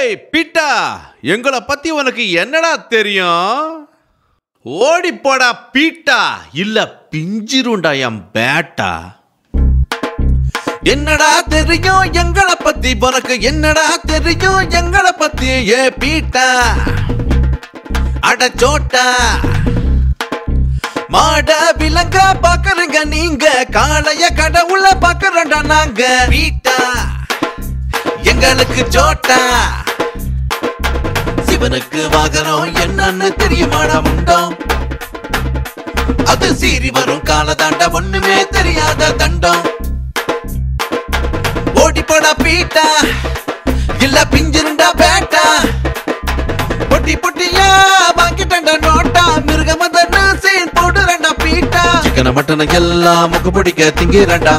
ஏய் பீட்டா எங்களை பத்தி உனக்கு என்னடா தெரியும் ஓடி போடா பீட்டா இல்ல பிஞ்சிருண்டா என் பேட்டா என்னடா தெரியும் எங்களை பத்தி உனக்கு என்னடா தெரியும் எங்களை பத்தி ஏ பீட்டா அட சோட்டா மாட விலங்க பாக்குறங்க நீங்க காளைய கடவுள பாக்குறோம்டா நாங்க பீட்டா எங்களுக்கு சோட்டா சிவனுக்கு வாகனம் என்னன்னு தெரியுமாடா முண்டம் அது சீறி வரும் காலதாண்ட ஒண்ணுமே தெரியாத தண்டம் ஓடி போடா பீட்டா இல்ல பிஞ்சிருண்டா பேட்டா பொட்டி பொட்டியா வாங்கிட்டா நோட்டா மிருக மதன்னு சீன் போடுறண்டா பீட்டா சிக்கன மட்டன எல்லாம் முக பிடிக்க திங்கிறண்டா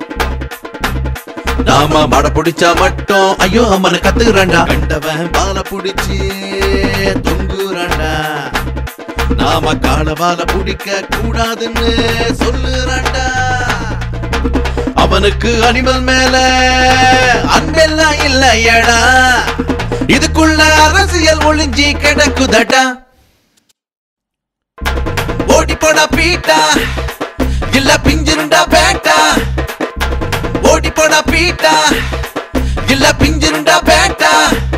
நாம மட பிடிச்சா மட்டும் ஐயோ அம்மனை கத்துறண்டா கண்டவன் பால புடிச்சு தொங்குறண்டா நாம கால பால பிடிக்க கூடாதுன்னு சொல்லுறண்டா அவனுக்கு அனிமல் மேல அன்பெல்லாம் இல்லையடா இதுக்குள்ள அரசியல் ஒளிஞ்சி கிடக்குதடா ஓடி போடா பீட்டா இல்ல பிஞ்சிருண்டா பேட்டா ஓடி போடா பீட்டா இல்ல பிஞ்சிருண்டா பேட்டா